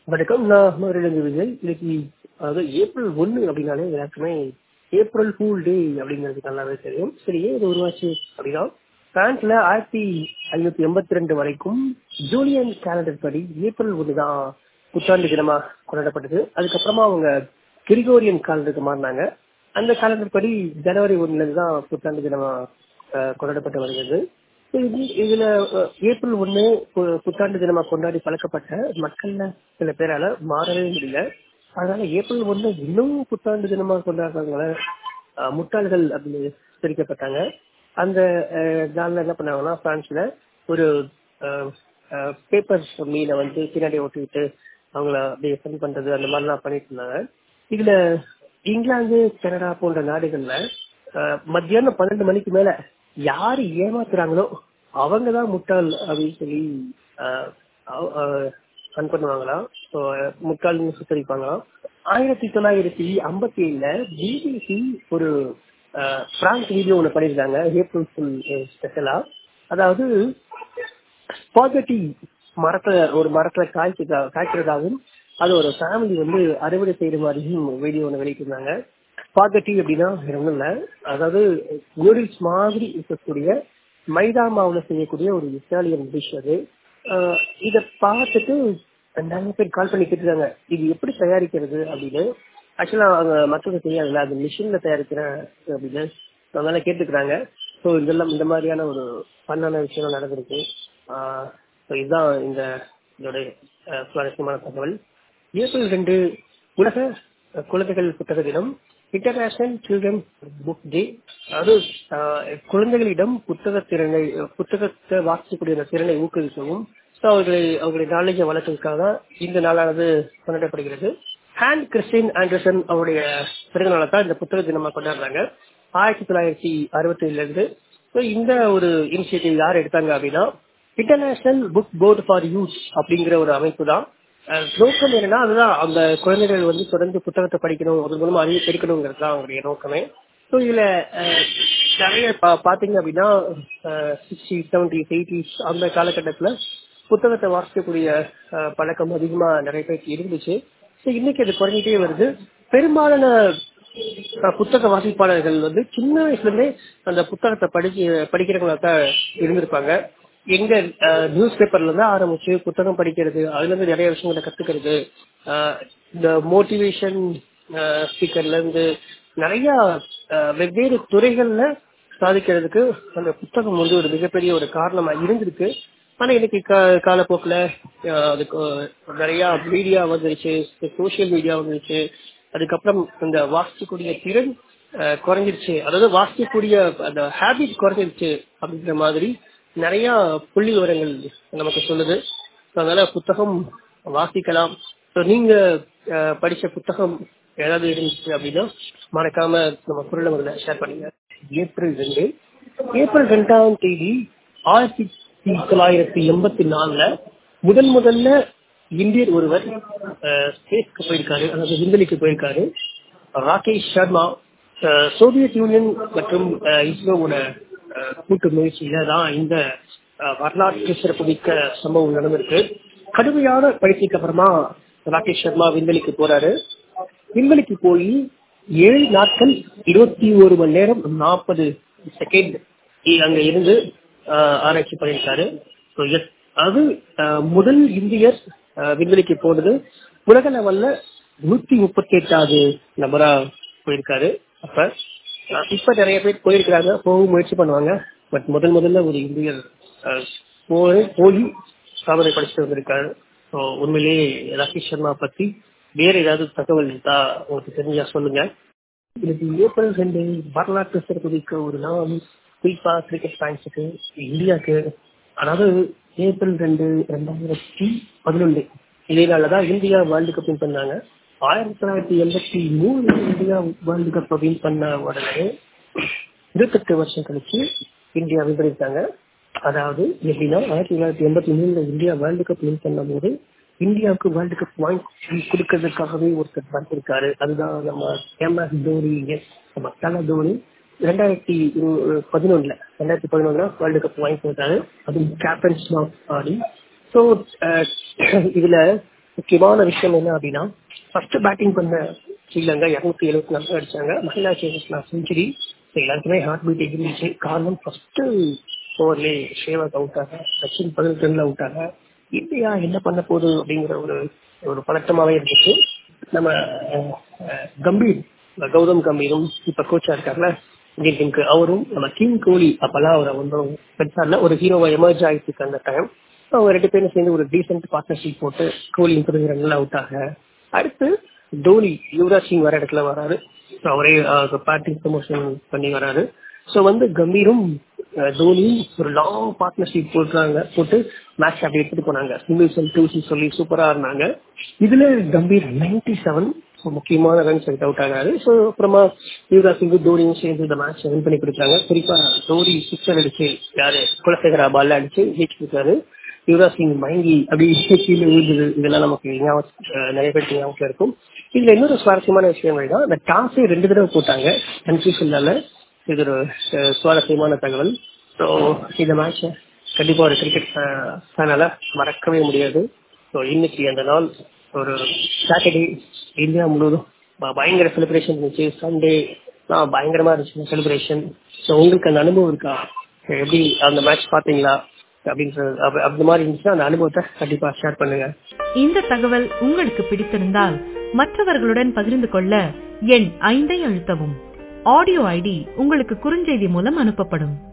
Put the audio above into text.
வணக்கம் நான் மதுரையிலிருந்து விஜய் இன்னைக்கு அதாவது ஏப்ரல் ஒன்று அப்படின்னாலே எல்லாருக்குமே ஏப்ரல் ஃபூல் டே அப்படிங்கிறது நல்லாவே தெரியும் சரி ஏன் இது உருவாச்சு அப்படின்னா பிரான்ஸ்ல ஆயிரத்தி ஐநூத்தி எண்பத்தி ரெண்டு வரைக்கும் ஜூலியன் கேலண்டர் படி ஏப்ரல் ஒன்று தான் புத்தாண்டு தினமா கொண்டாடப்பட்டது அதுக்கப்புறமா அவங்க கிரிகோரியன் காலண்டருக்கு மாறினாங்க அந்த காலண்டர் படி ஜனவரி ஒன்னுல இருந்து தான் புத்தாண்டு தினமா அஹ், கொண்டாடப்பட்டு வருகிறது இது- இதுல அஹ், ஏப்ரல் ஒண்ணு பு- புத்தாண்டு தினமா கொண்டாடி பழக்கப்பட்ட மக்கள்ல சில பேரால மாறவே முடியல அதனால ஏப்ரல் ஒண்ணு இன்னும் புத்தாண்டு தினமா கொண்டாடுறவங்கள அஹ், முட்டாள்கள் அப்படின்னு பிரிக்கப்பட்டாங்க அந்த அஹ், நாள்ல என்ன பண்ணாங்கன்னா பிரான்ஸ்ல ஒரு பேப்பர் மீனை வந்து பின்னாடி ஒட்டிக்கிட்டு அவங்கள அப்படியே ஃபன் பண்றது அந்த மாதிரிலாம் பண்ணிட்டு இருந்தாங்க இதுல இங்கிலாந்து கனடா போன்ற நாடுகள்ல அஹ், மத்தியானம் பன்னெண்டு மணிக்கு மேல யாரு ஏமாத்துறாங்களோ அவங்க தான் முட்டாள் அப்படின்னு சொல்லி ஃபன் பண்ணுவாங்களாம் So, அஹ், முட்டாள்னு சுத்தரிப்பாங்களாம் ஆயிரத்தி தொள்ளாயிரத்தி ஐம்பத்தி ஏழுல பிபிசி ஒரு பிராங்க் வீடியோ ஒன்று பண்ணியிருந்தாங்க ஏப்ரல் ஃபுல் ஸ்பெஷலா அதாவது ஸ்பாகட்டி மரத்துல ஒரு மரத்துல காய்க்கிறதா காய்க்கிறதாகவும் அது ஒரு ஃபேமிலி வந்து அறுவடை செய்யற மாதிரியும் வீடியோ ஒன்று வெளியிட்டிருந்தாங்க ஸ்பாகட்டி அப்படின்னா வேற ஒண்ணும் இல்ல அதாவது நூடுல்ஸ் மாதிரி இருக்கக்கூடிய மைதா மாவுல செய்யக்கூடிய ஒரு இத்தாலியன் டிஷ் அது ஆஹ் இத பார்த்துட்டு நிறைய பேர் கால் பண்ணி கேட்டுருக்காங்க இது எப்படி தயாரிக்கிறது அப்படின்னு ஆக்சுவலா அவங்க மக்களுக்கு தெரியாதுல்ல அது மிஷின்ல தயாரிக்கிறேன் அப்படின்னு அதனால கேட்டுக்கிறாங்க ஸோ இதெல்லாம் இந்த மாதிரியான ஒரு பண்ணான விஷயம் நடந்திருக்கு ஸோ இதுதான் இந்த இதோடைய அஹ், சுவாரஸ்யமான தகவல் ஏப்ரல் ரெண்டு உலக அஹ், குழந்தைகள் புத்தக தினம் இன்டர்நேஷனல் சில்ட்ரன் புக் டே அதாவது அஹ், குழந்தைகளிடம் புத்தக திறனை புத்தகத்தை வாசிக்கக்கூடிய அந்த திறனை ஊக்குவிக்கவும் ஸோ அவர்களை அவர்களுடைய நாலேஜை வளர்க்கறதுக்காக தான் இந்த நாளானது கொண்டாடப்படுகிறது ஹேண்ட் கிறிஸ்டின் ஆண்டர்சன் அவருடைய பிறந்த நாளை தான் இந்த புத்தக தினமா கொண்டாடுறாங்க ஆயிரத்தி தொள்ளாயிரத்தி அறுபத்தி ஏழுல இருந்து ஸோ இந்த ஒரு இனிஷியேட்டிவ் யார் எடுத்தாங்க அப்படின்னா International Book Board for Youth அப்படிங்கிற ஒரு அமைப்பு தான் அஹ் நோக்கம் என்னன்னா அதுதான் அந்த குழந்தைகள் வந்து தொடர்ந்து புத்தகத்தை படிக்கணும் அது மூலமா அறிவு பெருக்கணுங்கிறது தான் அவங்களுடைய நோக்கமே ஸோ இதுல அஹ், நிறைய பா- பாத்தீங்க அப்படின்னா சிக்ஸ்டி செவன்டிஸ் எயிட்டிஸ் அந்த காலகட்டத்துல புத்தகத்தை வாசிக்கக்கூடிய அஹ், பழக்கம் அதிகமா நிறைய பேருக்கு இருந்துச்சு ஸோ இன்னைக்கு அது குறைஞ்சிட்டே வருது பெரும்பாலான அஹ், புத்தக வாசிப்பாளர்கள் வந்து சின்ன வயசுல இருந்தே அந்த புத்தகத்தை படிச்சு படிக்கிறவங்களா தான் இருந்திருப்பாங்க எங்க நியூஸ் பேப்பர்ல இருந்து ஆரம்பிச்சு புத்தகம் படிக்கிறது அதுல இருந்து நிறைய விஷயங்களை கத்துக்கிறது அஹ், இந்த மோட்டிவேஷன் ஸ்பீக்கர்ல இருந்து நிறைய அஹ், வெவ்வேறு துறைகள்ல சாதிக்கிறதுக்கு அந்த புத்தகம் வந்து ஒரு மிகப்பெரிய ஒரு காரணமா இருந்திருக்கு ஆனா இன்னைக்கு கா- காலப்போக்குல அஹ், அதுக்கு நிறைய மீடியா வந்துருச்சு சோசியல் மீடியா வந்துருச்சு அதுக்கப்புறம் இந்த வாசிக்கக்கூடிய திறன் அஹ், குறைஞ்சிருச்சு அதாவது வாசிக்கக்கூடிய அந்த ஹேபிட் குறைஞ்சிருச்சு அப்படிங்கிற மாதிரி நிறைய புள்ளி விவரங்கள் நமக்கு சொல்லுது So, அதனால புத்தகம் வாசிக்கலாம் So, நீங்க அஹ், படிச்ச புத்தகம் ஏதாவது இருந்துச்சு அப்படின்னா மறக்காம நம்ம குரலை முதல்ல ஷேர் பண்ணுங்க ஏப்ரல் ரெண்டு ஏப்ரல் ரெண்டாம் தேதி ஆயிரத்தி தொள்ளாயிரத்தி எண்பத்தி நாலுல முதன் முதல்ல இந்தியர் ஒருவர் ஸ்பேஸ்க்கு போயிருக்காரு அதாவது விண்வெளிக்கு போயிருக்காரு ராகேஷ் சர்மா அஹ், சோவியத் யூனியன் மற்றும் அஹ், இஸ்ரோவோட அஹ், கூட்டு முயற்சியில தான் இந்த அஹ், வரலாற்று சிறப்புமிக்க சம்பவம் நடந்திருக்கு கடுமையான பயிற்சிக்கு அப்புறமா ராகேஷ் சர்மா விண்வெளிக்கு போறாரு விண்வெளிக்கு போய் ஏழு நாட்கள் இருபத்தி ஒரு மணி நேரம் நாற்பது செகண்ட் அங்க இருந்து அஹ், ஆராய்ச்சி பண்ணியிருக்காரு So, yes, அது அஹ், முதல் இந்தியர் அஹ், விண்வெளிக்கு போனது உலக லெவல்ல நூத்தி முப்பத்தி எட்டாவது நபரா போயிருக்காரு அப்ப அஹ், இப்ப நிறைய பேர் போயிருக்கிறாங்க போகவும் முயற்சி பண்ணுவாங்க பட் முதல் முதல்ல ஒரு இந்தியர் அஹ், போய் போய் சாதனை படிச்சுட்டு வந்திருக்காரு ஸோ உண்மையிலேயே ராகேஷ் சர்மா பத்தி வேற ஏதாவது தகவல் இருந்தா உங்களுக்கு தெரிஞ்சா சொல்லுங்க இது ஏப்ரல் ரெண்டு வரலாற்று சிறப்புமிக்க ஒரு நாள் குறிப்பா கிரிக்கெட் ஃபேன்ஸுக்கு இந்தியாவுக்கு அதாவது ஏப்ரல் ரெண்டு ரெண்டாயிரத்தி பதினொன்று இதே நாளில் தான் இந்தியா வேர்ல்டு கப் வின் பண்ணாங்க ஆயிரத்தி தொள்ளாயிரத்தி எண்பத்தி மூணு இந்தியா வேர்ல்டு கப் வின் பண்ண உடனே இருபத்தெட்டு வருஷம் கழிச்சு இந்தியா வின் பண்ணியிருக்காங்க அதாவது எப்படின்னா ஆயிரத்தி தொள்ளாயிரத்தி எண்பத்தி மூணுல இந்தியா வேர்ல்டு கப் வின் பண்ணும் போது இந்தியாவுக்கு வேர்ல்டு கப் வாங்கி கொடுக்கறதுக்காகவே ஒருத்தர் வந்திருக்காரு அதுதான் நம்ம எம் எஸ் தோனி எஸ் நம்ம தல தோனி ரெண்டாயிரத்தி பதினொன்னுல ரெண்டாயிரத்தி பதினொன்னுல வேர்ல்டு கப் வாங்கி கொடுத்தாரு அதுவும் கேப்டன்ஸ் ஆடி ஸோ இதுல முக்கியமான விஷயம் என்ன அப்படின்னா ஃபர்ஸ்ட் பேட்டிங் பண்ண ஸ்ரீலங்கா இருநூத்தி எழுபத்தி நாலு அடிச்சாங்க மகிழா சேவஸ்லா செஞ்சுரி எல்லாருக்குமே ஹார்ட் பீட் இருந்துச்சு காரணம் ஃபர்ஸ்ட் ஓவர்லேயே ஷேவாக் அவுட் ஆக சச்சின் பதினெட்டு ரன்ல அவுட் ஆக இந்தியா என்ன பண்ண போகுது அப்படிங்கிற ஒரு ஒரு பதட்டமாவே இருந்துச்சு நம்ம அஹ், அஹ், கம்பீர் கௌதம் கம்பீரும் இப்ப கோச்சா இருக்காருல்ல இந்தியன் டீமுக்கு அவரும் நம்ம கிங் கோலி அப்பெல்லாம் அவர் ஒன்றும் பெருசா இல்ல ஒரு ஹீரோவா எமர்ஜ் ஆயிட்டு இருக்கு அந்த டைம் அவங்க ரெண்டு பேரும் சேர்ந்து ஒரு டீசென்ட் பார்ட்னர்ஷிப் போட்டு கோலி முப்பது ரன்ல அவுட் ஆக அடுத்து தோனி யுவராஜ் சிங் வர இடத்துல வராரு So அவரே பேட்டிங் ப்ரமோஷன் பண்ணி வராரு ஸோ வந்து கம்பீரும் அஹ், தோனியும் ஒரு லாங் பார்ட்னர்ஷிப் போட்டுறாங்க போட்டு மேட்ச் அப்படி எடுத்துட்டு போனாங்க சிங்கிள்ஸ் அண்ட் டூஸ் சொல்லி சூப்பரா இருந்தாங்க இதுல கம்பீர் நைன்டி செவன் முக்கியமான ரன்ஸ் எடுத்து அவுட் ஆகாரு ஸோ அப்புறமா யுவராஜ் சிங் தோனியும் சேர்ந்து இந்த மேட்ச் வின் பண்ணி கொடுத்தாங்க குறிப்பா தோனி சிக்ஸர் அடிச்சு யாரு குலசேகரா பால்ல அடிச்சு ஜெயிச்சிருக்காரு யுவராஜ் சிங் மயங்கி அப்படி கீழே விழுந்தது இதெல்லாம் நமக்கு ஞாபகம் அஹ், நிறைய பேருக்கு ஞாபகம் இருக்கும் இதுல இன்னொரு சுவாரஸ்யமான விஷயம் என்னன்னா இந்த டாஸை ரெண்டு தடவை போட்டாங்க கன்ஃபியூஷன்ல இது ஒரு அஹ், சுவாரஸ்யமான தகவல் ஸோ இந்த மேட்ச் கண்டிப்பா ஒரு கிரிக்கெட் ஃபேனால மறக்கவே முடியாது ஸோ இன்னைக்கு அந்த நாள் ஒரு சாட்டர்டே இந்தியா முழுவதும் ப- பயங்கர செலிப்ரேஷன் இருந்துச்சு சண்டே பயங்கரமா இருந்துச்சு செலிப்ரேஷன் ஸோ உங்களுக்கு அந்த அனுபவம் இருக்கா எப்படி அந்த மேட்ச் பாத்தீங்களா அப்படின்ற அப்ப- அந்த மாதிரி இருந்துச்சுன்னா அந்த அனுபவத்தை கண்டிப்பா ஷேர் பண்ணுங்க இந்த தகவல் உங்களுக்கு பிடித்திருந்தால் மற்றவர்களுடன் பகிர்ந்து கொள்ள எண் ஐந்தை அழுத்தவும் ஆடியோ ஐடி உங்களுக்கு குறுஞ்செய்தி மூலம் அனுப்பப்படும்